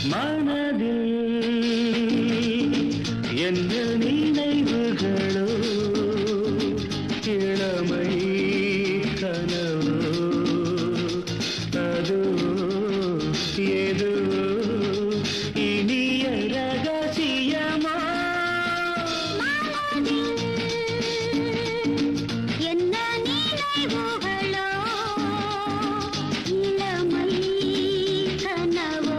மனதில் என்ன நினைவுகளோ இளமை கனவோ அதோ ஏதோ இனிய ரகசியமா என்ன நினைவுகளோ இளமை கனவோ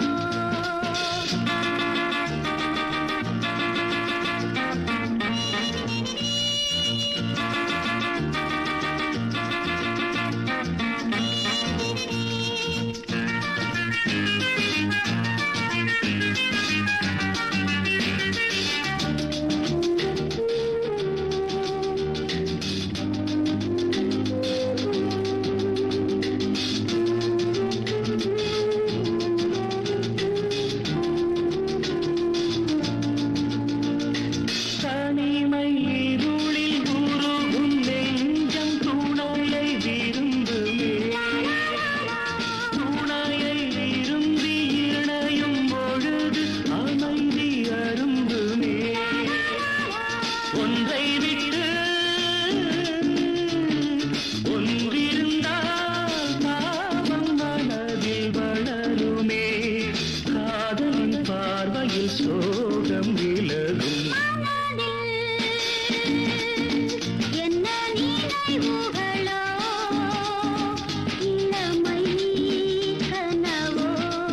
தனிமை இருளில் உருகும் நெஞ்சம் துணையை விரும்புமே துணையை விரும்பி இணையும் பொழுது அமைதி அரும்புமே ஒன்றை விட்டு ஒன்றிருந்தால் பாவம் மனதில் வளருமே காதலின் பார்வையில் சோகம் விலகும் என்ன நினைவுகளோ இளமை கனவோ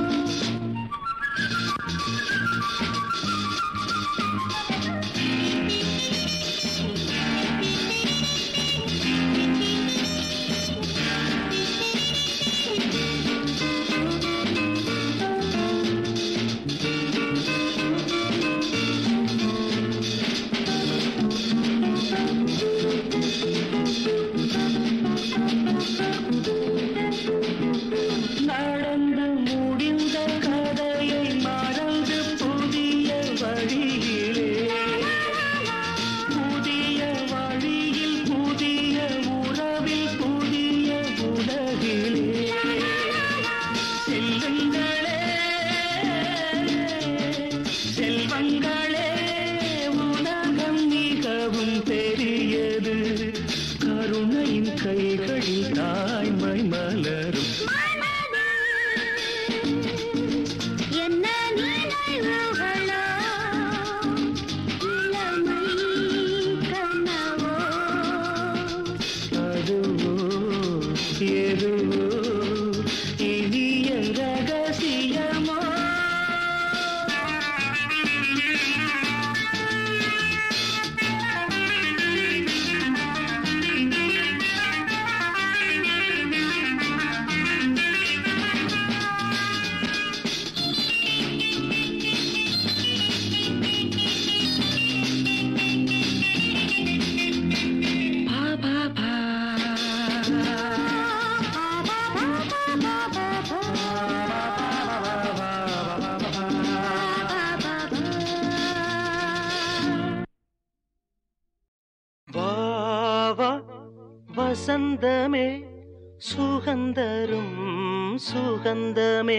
நடந்து முடிந்த கதையை மறந்து புதிய வழியிலே புதிய வழியில் புதிய உறவில் புதிய உலகிலே செல்லுங்களே செல்வங்களே உலகம் மிகவும் பெரியது கருணையின் கைகளில் தாய்மை மலரும் என்ன நினைவுகளோ இளமை கனவோ அதுவோ எதுவோ இனிய ரகசியமோ பா பா பா வாவா வசந்தமே சுகந்தரும் சுகந்தமே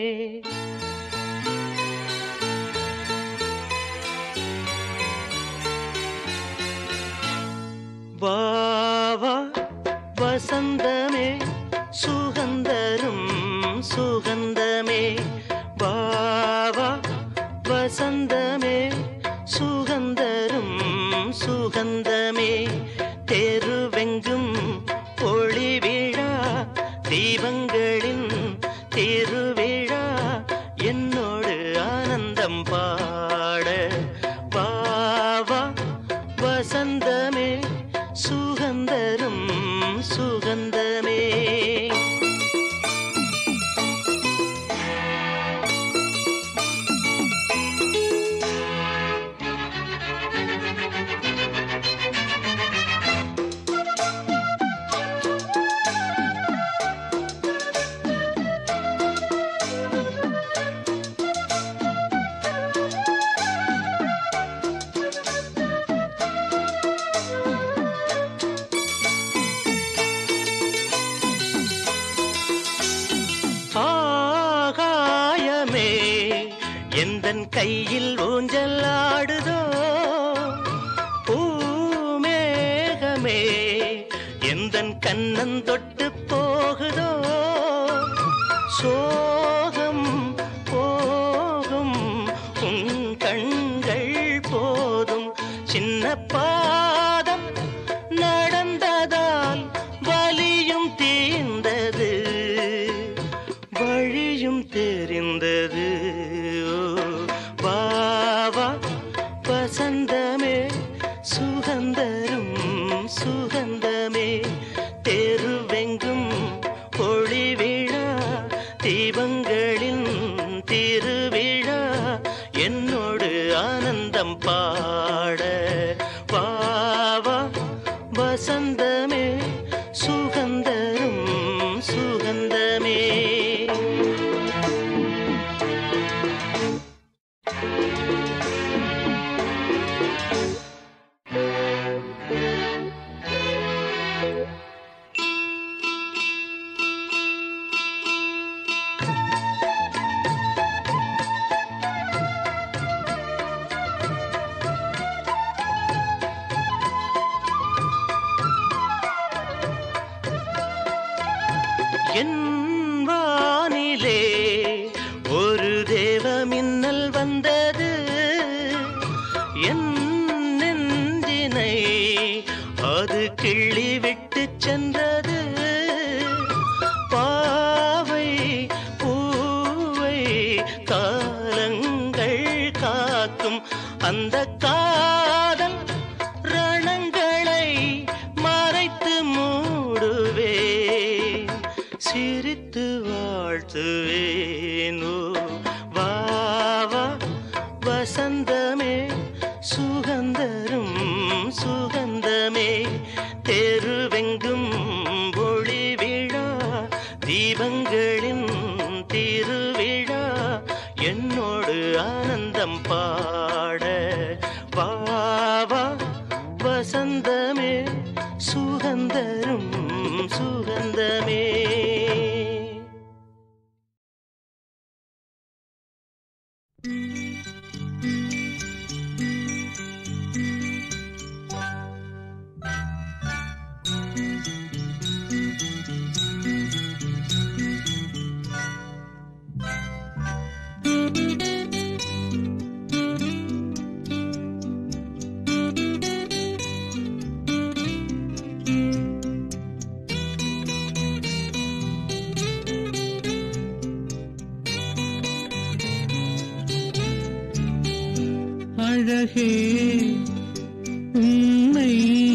வாவா வசந்தமே சுகந்தரும் சுகந்தமே வாவா வசந்தமே சுகந்தரும் சுகந்தமே தெருவெங்கும் ஒளி விழா தீபங்களின் திருவிழா என்னோடு ஆனந்தம் பாட வாவா வசந்தமே சுகந்தரும் சுகந்தமே எந்தன் கையில் ஊஞ்சல் ஆடுதோ பூமேகமே எந்தன் கண்ணன் தொட்டு போகுதோ சோகம் போகும் உன் கண்கள் போதும் சின்ன பாதம் நடந்ததால் வலியும் தீர்ந்தது வழியும் தெரிந்தது ஓ, வா வா வசந்தமே சுகந்தரும் சுகந்தமே தெருவெங்கும் ஒளி விழா தீபங்களின் திருவிழா என்னோடு ஆனந்தம் பாட வா வா வசந்தமே சுகந்தரும் சுகந்தமே என் வானிலே ஒரு தேவ மின்னல் வந்தது என் நெஞ்சினை அது கிள்ளி விட்டு சென்றது பாவை பூவை காலங்கள் காக்கும் அந்த காதல் ரணங்களை மறைத்து மூடுவே சிரித்து வாழ்த்துவேனோ வா வா வசந்தமே சுகந்தரும் சுகந்தமே தெருவெங்கும் ஒளி விழா தீபங்களின் திருவிழா என்னோடு ஆனந்தம் பாட வா வா வசந்தமே சுகந்தரும் சுகந்தமே அழகே உன்னை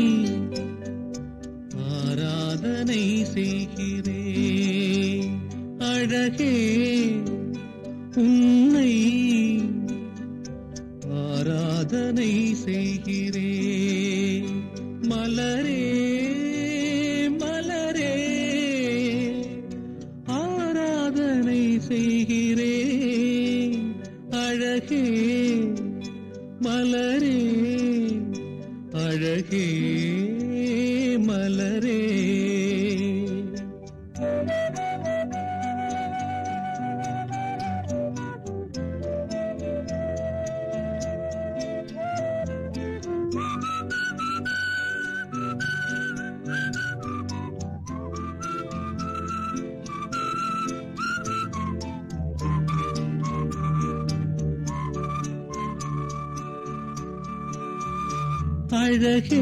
ஆராதனை செய்கிறேன் அழகே உன்னை ஆராதனை செய்கிறேன் மலரே மலரே ஆராதனை செய்கிறேன் அழகே மலரே அழகே மலரே அழகே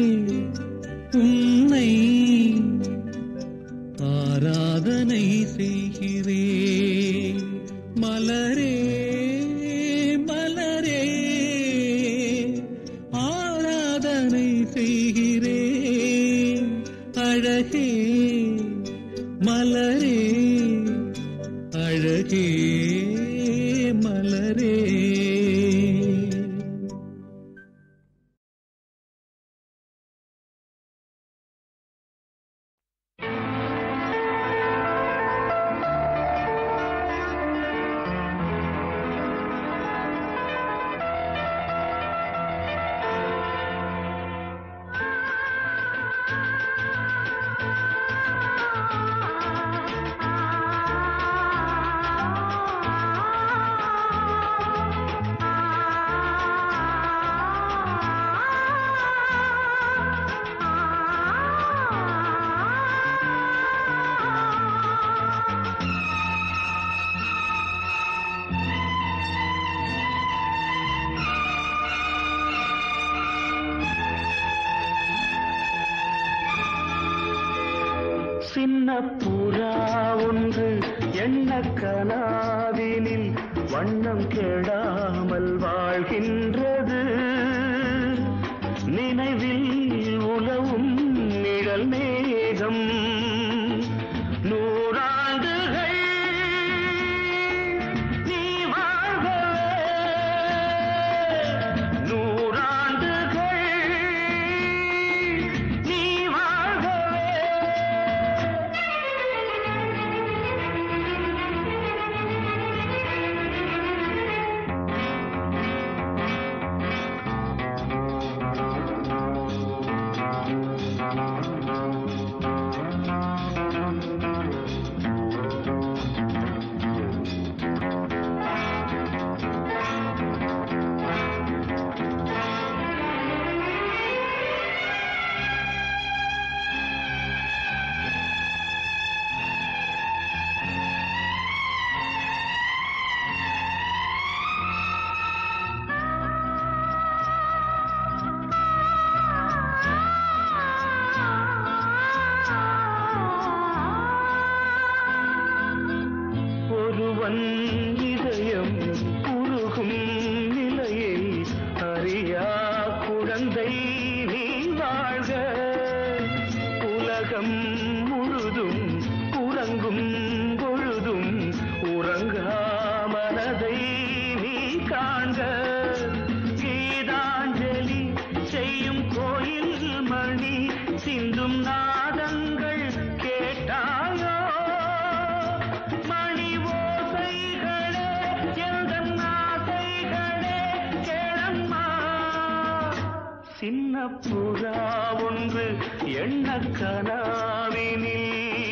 உன்னை ஆராதனை செய்கிறேன் மலரே மலரே ஆராதனை செய்கிறேன் அழகே மலரே அழகே மலரே ஆ சின்ன புறா ஒன்று எண்ண கனாவினில் வண்ணம் கெடாமல் வாழ்கின்றது நினைவில் உலவும் நிழல் மேகம் நூறாண்டுகள் நீ வாழ்கவே நூறாண்டுகள் நீ வாழ்கவே ஒருவன் இதயம் உருகும் நிலையை அறியா குழந்தை நீ வாழ்க உலகம் முழுதும் உறங்கும் பொழுதும் உறங்கா மனதை நீ காண்க கீதாஞ்சலி செய்யும் கோயில் மணி சிந்தும் நாதங்கள் கேட்டாயோ மணி ஓசைகளே எந்தன் ஆசைகளே கேளம்மா சின்ன புறா ஒன்று எண்ண கனாவினில்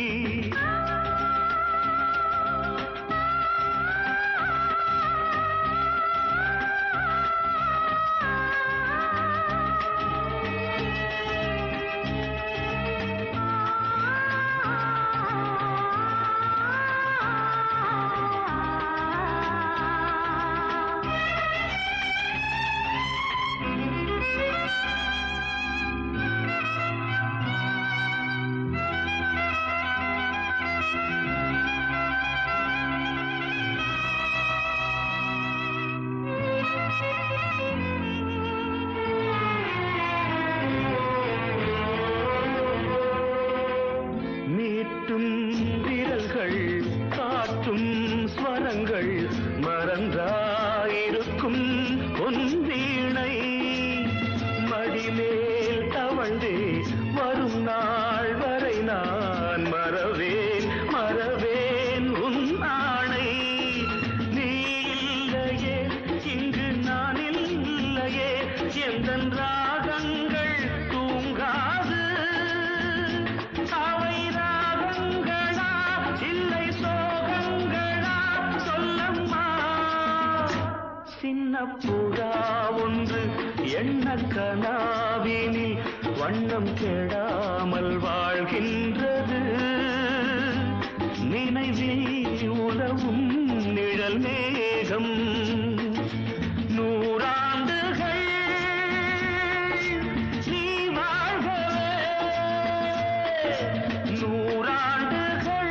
மீட்டும் விரல்கள் காட்டும் ஸ்வரங்கள் மறந்தாயிருக்கும் உன் வீணை மடிமேல் தவழ்ந்தே வரும் நாள் வரை நான் மறவேன் மறவேன் உன் ஆணை நீ இல்லையே இங்கு நான் இல்லையே எந்த ராகங்கள் தூங்காது அவை ராகங்களா இல்லை சோகங்களா சொல்லம்மா சின்ன புறா ஒன்று எண்ண கனாவினில் வண்ணம் கெடாமல் வாழ்கின்றது நினைவில் உலவும் நிழல் மேகம் நூறாண்டுகள் நீ வாழ்கவே நூறாண்டுகள்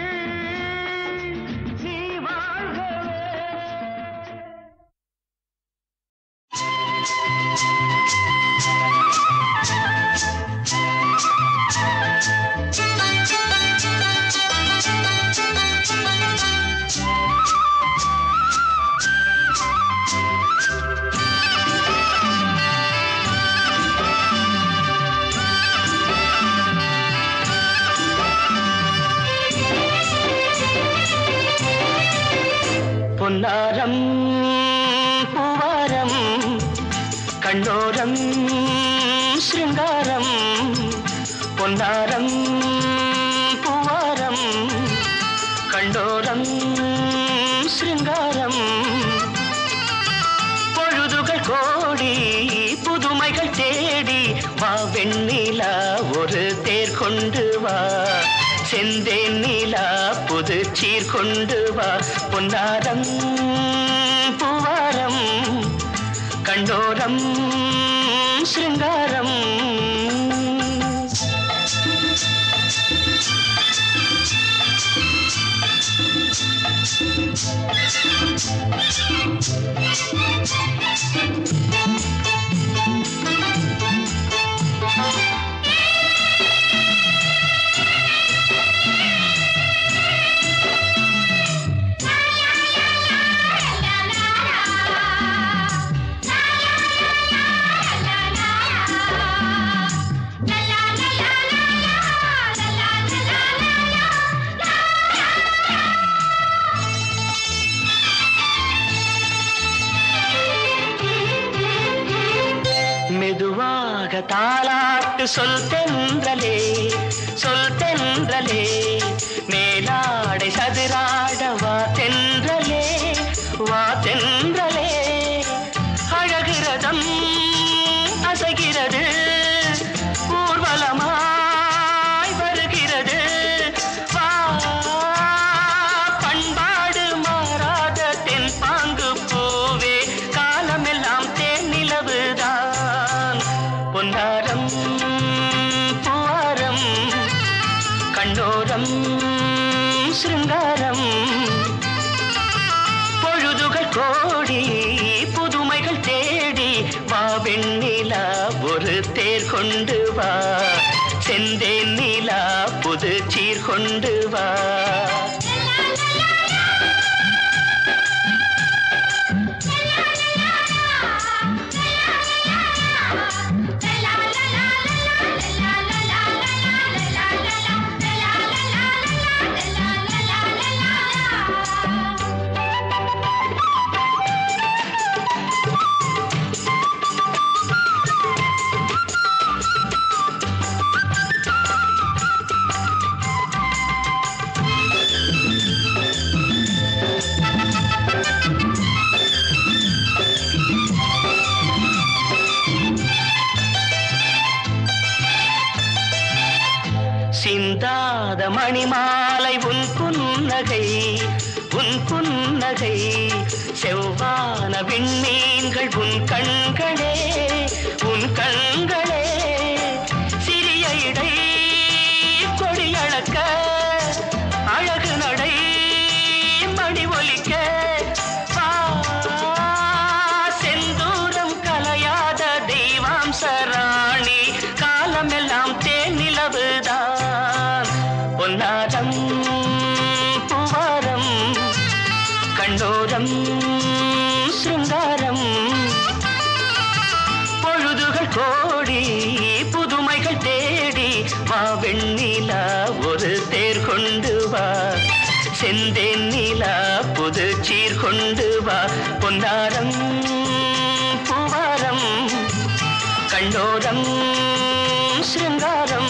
நீ வாழ்கவே பொன்னாரம் பூவாரம் கண்ணோரம் சிருங்காரம் பொன்னாரம் பூவாரம் கண்டோரம் சிருங்காரம் பொழுதுகள் கோடி புதுமைகள் தேடி வா வெண்ணிலா ஒரு தேர் கொண்டு வா செந்தேன் நீலா புது சீர் கொண்டு வா பொன்னாரம் பூவாரம் கண்டோரம் சிருங்காரம் மெதுவாக தாலாட்டு சொல் தென்றலே சொல் தென்றலே மேலாடை சதுராட வா தென்றலே வா தென்றலே அழகிறதம் அசைகிறது ஊர்வலமாய் வருகிறது வா பண்பாடு மாறாத தென் பாங்கு பூவே காலமெல்லாம் தேன் நிலவுதான் பொன்னாரம் பூவாரம் கண்ணோரம் சிருங்காரம் பொழுதுகள் கோடி புதுமைகள் தேடி வா வெண்ணிலா ஒரு தேர் கொண்டு வா செந்தேன் நிலா புது சீர் கொண்டு வா சிந்தாத மணிமாலை உன் புன்னகை உன் புன்னகை செவ்வான விண்மீன்கள் உன் கண்களே உன் கண்களே சிறிய இடை கொடியளக்க அழகு நடை மணி ஒலிக்க வா, செந்தூரம் கலையாத தெய்வாம்ச ராணி காலமெல்லாம் தேன் நிலவுதான் பொன்னாரம் பூவாரம் கண்ணோரம் சிருங்காரம் பொழுதுகள் கோடி புதுமைகள் தேடி வா வெண்ணிலா ஒரு தேர் கொண்டு வா செந்தேன் நிலா புது சீர் கொண்டு வா பொன்னாரம் பூவாரம் கண்ணோரம் சிருங்காரம்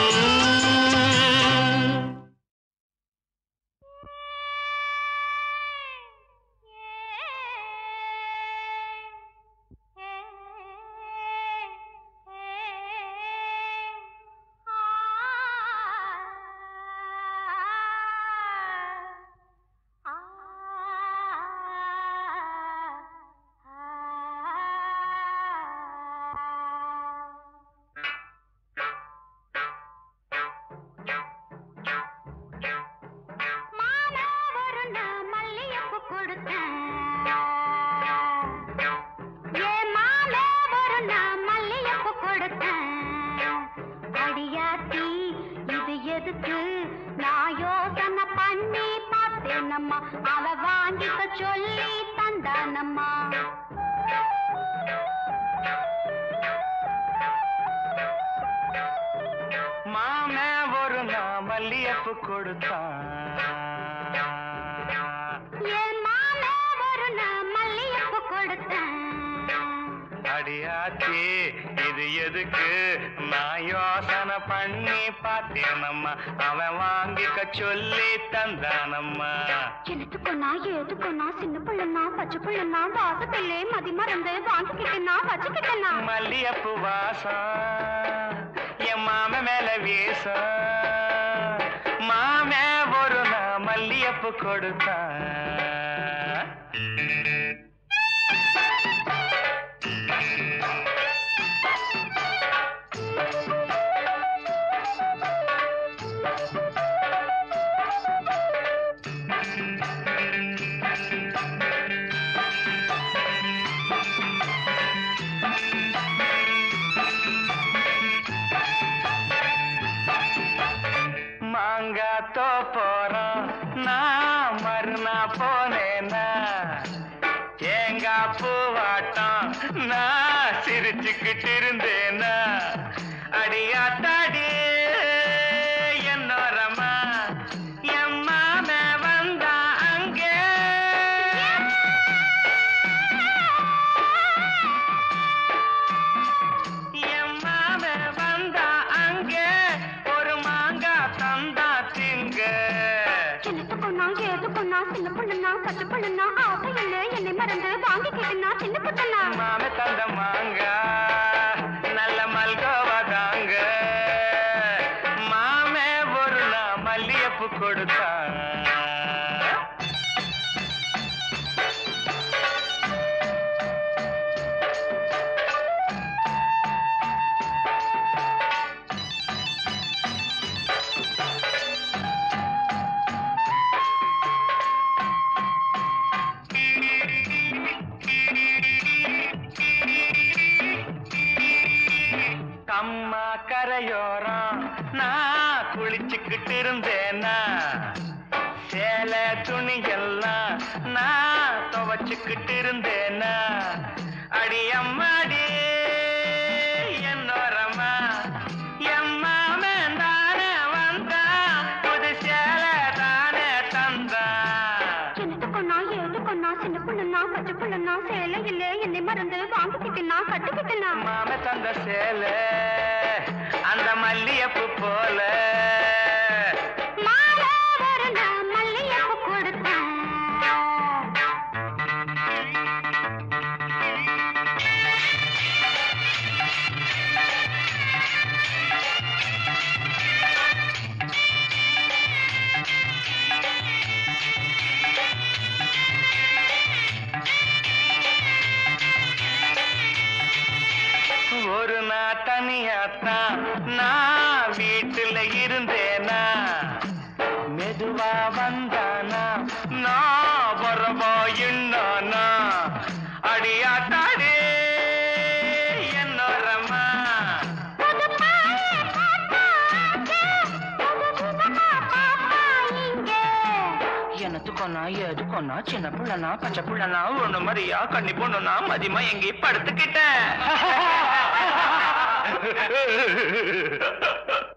மாமா ஒரு நான் மல்லிகைப்பூ கொடுத்தேன். என் மாமா ஒரு நான் மல்லிகைப்பூ கொடுத்தேன். அடியாத்தி, இது எதுக்கு நான் யோசனை பண்ணி பார்த்தேனம்மா அவ வாங்கிக்க சொல்லி தந்தானம்மா மாமே ஒரு நான் மல்லியப்பு கொடுத்தான் என் மாமா ஒரு நான் மல்லிகைப்பூ கொடுத்தேன் அடியாச்சி இது எதுக்கு நான் யோசனை பண்ணி பார்த்தேனம்மா அவன் வாங்கிக்க சொல்லி தந்தானம்மா எனத்துக்குன்னா ஏதுக்குன்னா சின்ன பிள்ளைனா பச்சை பிள்ளைனா வாசத்திலே மதி மறந்து வாங்கிக்கிட்டனா வச்சுக்கிட்டனா மல்லியப்பு வாசம் என் மாம மேல வீசம் மாமே ஒரு நான் மல்லியப்பு கொடுத்தான் குளிச்சுக்கிட்டு இருந்தேனா அடியாத்தாடி என்னோரமா எம்மாம வந்தா அங்கே எம்மாம வந்தா அங்கே ஒரு மாங்காய் தந்தா திங்க சின்னத்து பொண்ணா ஏது பொண்ணா சின்ன பொண்ணுனா பச்சை பொண்ணுனா ஆசையில்லை என்னை மறந்து வாங்கிக்கிட்டுனா சின்ன பொண்ணா மாம தந்த மாங்கா நல்ல மல்கோவா தாங்க மாமே ஒரு நாள் மல்லியப்பு கொடுத்தான் கம்மா கரையோரம் நான் குளிச்சுக்கிட்டு இருந்தேனா சேலை துணி எல்லாம் நான் துவச்சுக்கிட்டு இருந்தேனா அடி அம்மாடி என்னோரமா எம்மாமன் தானே வந்தா புது சேலை தானே தந்தா சின்னத்து பொண்ணா ஏது பொண்ணா சின்ன பொண்ணுனா பச்சை பொண்ணுனா சேலை இல்லை என்னை மறந்து வாங்கிக்கிட்டுனா கட்டுக்கிட்டுனா மாம தந்த சேலை அந்த மல்லியப்பு போல மாலை ஒரு நாள் மல்லிகைப்பூ கொடுத்தேன் ஒரு நாள் தனியாத்தான் நான் வீட்டுல இருந்தேனா மெதுவா வந்தானா நான் வரவா என்னானா அடியாத்தாடே என்னோரமா புது பாயை பார்த்தாச்சு, புது விதமா பாப்பா இங்கே. எனத்துக்கொன்னா எதுக்கொன்னா சின்ன பிள்ளைனா பச்சை பிள்ளைனா ஒண்ணு மாதிரியா கண்ணி பொண்ணுனா மதியமா எங்கேயும் படுத்துக்கிட்டேன்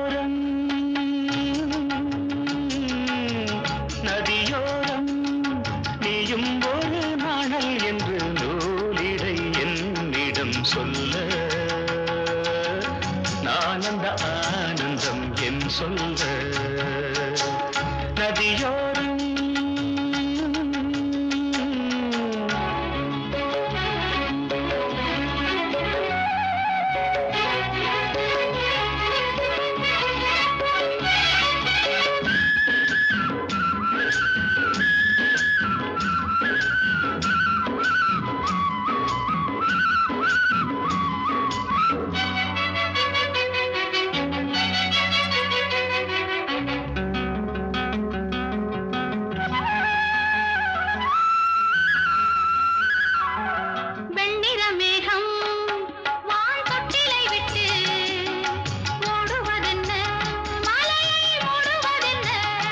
நதியோரம் நதியோரம் நீயும் ஒரு நாணல் என்று நூலிடை என்னிடம் சொல்ல நான் அந்த ஆனந்தம் என் சொல்ல நதியோரம் வெண்ணிற மேகம் வான் தொட்டிலை விட்டு ஓடுவதென்ன மலையை மூடுவதென்ன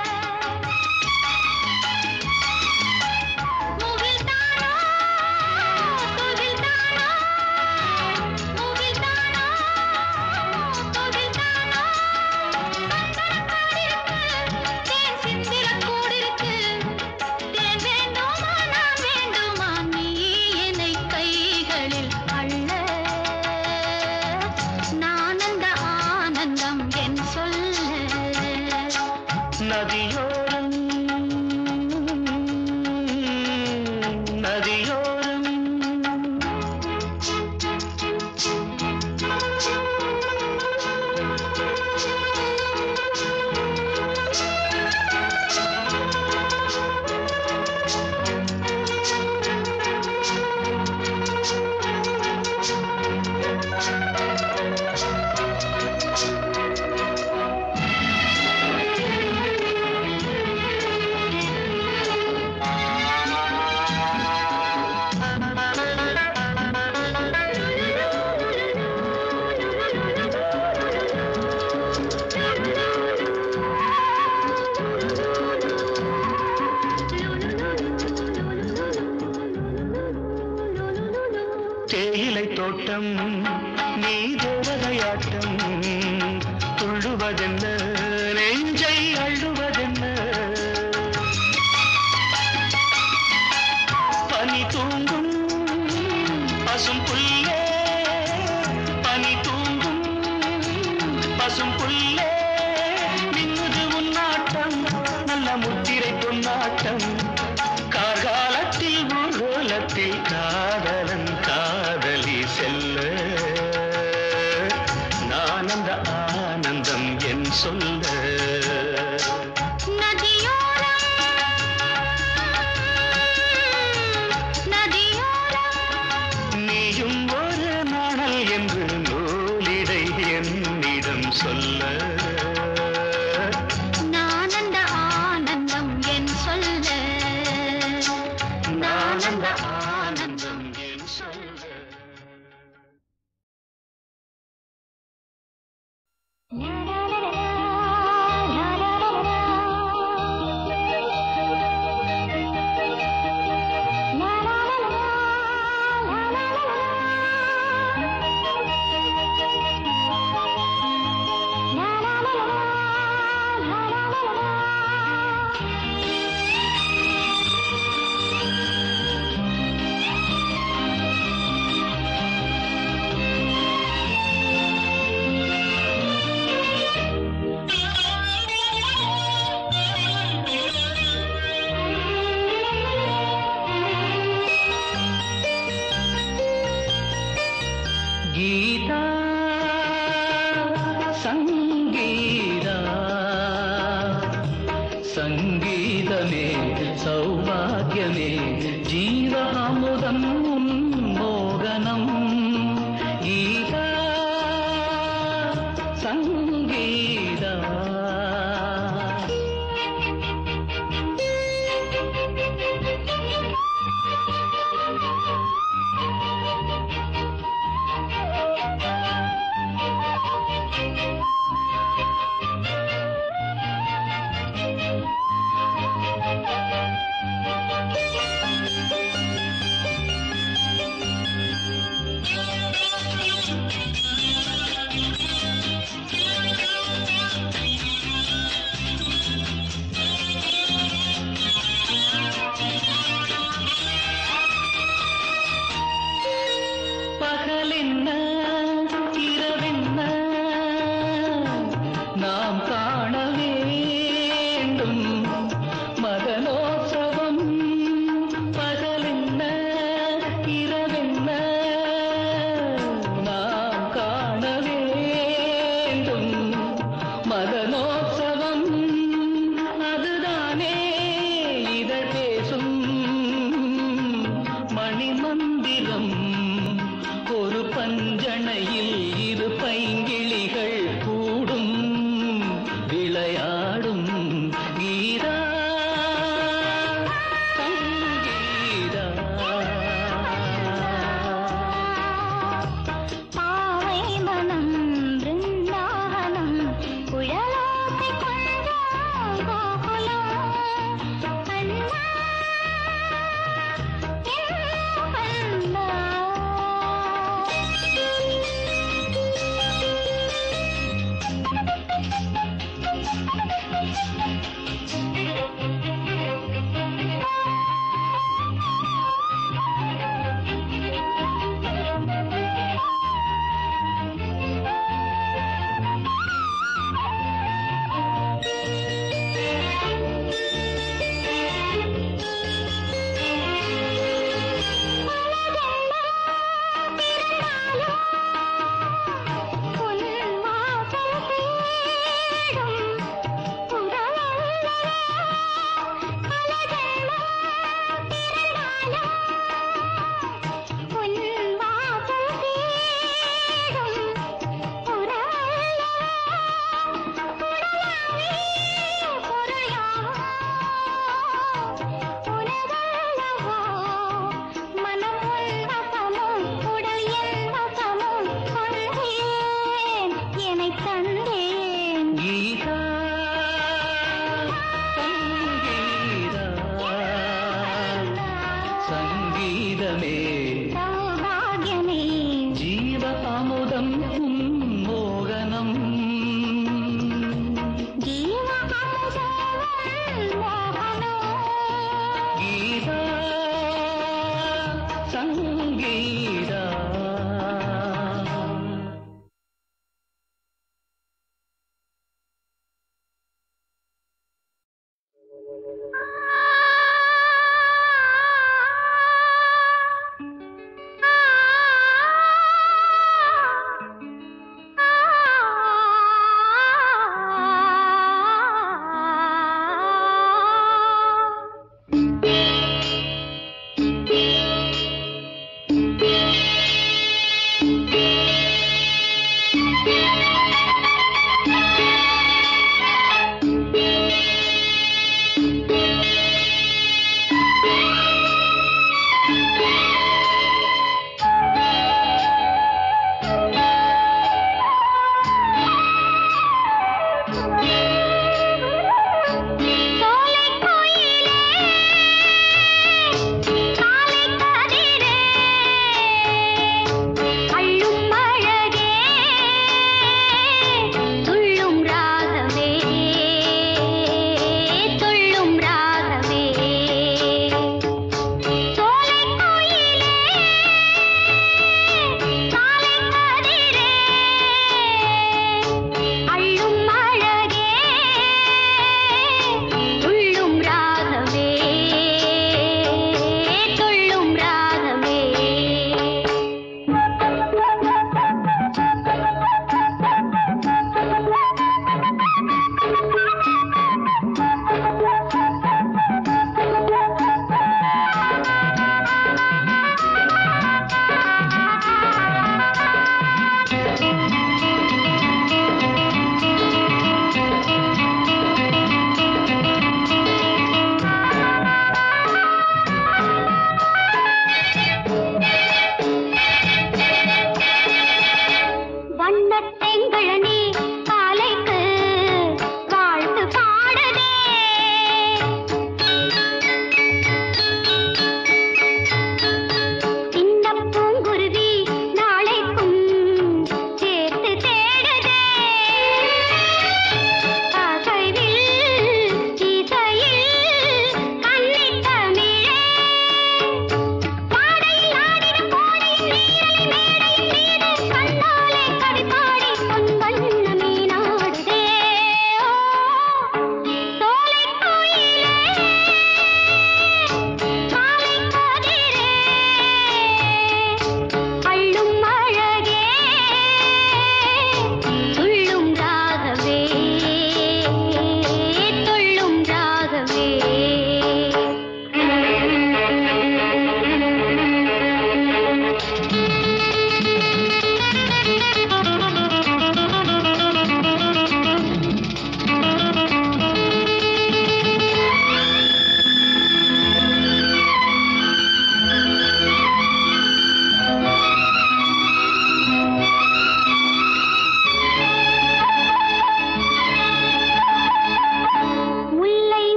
முகில் தானோ துகில் தானோ முகில் தானோ துகில் தானோ கண்கணக்காடிருக்கு தேன் சிந்திர கூடிருக்கு தேன் வேண்டுமா நான் வேண்டுமா நீ என்னை கைகளில் அள்ள நான் அந்த ஆனந்தம் என் சொல்ல நதியோரம் நதியோரம் தேயிலை தோட்டம் நீ தேவதையாட்டம் துள்ளுவதென்ன நெஞ்சை அள்ளுவதென்ன பனி தூங்கும் பசும் புல்லே பனி தூங்கும் பசும் புல்லே மின்னுது உன்னாட்டம் நல்ல முத்திரை பொன்னாட்டம் கார்காலத்தில் ஊர்வலத்தில் காதலன் காதலி செல்ல நான் அந்த ஆனந்தம் என் சொல்ல நதியோரம் நதியோரம் நீயும் ஒரு நாணல் என்று நூலிடை என்னிடம் சொல்ல நான் அந்த ஆனந்தம் என் சொல்ல நான் அந்த ஆனந்தம் என் சொல்ல கீதா சங்கீதா சங்கீதமே சௌபாகியமே ஜீவாமுதம் மோகனம் கீதா சங்கீதா நதியோரம் நாம் காண வேண்டும் மதனோற்சவம் பகலென்ன இரவென்ன நாம் காண வேண்டும் மதனோற்சவம்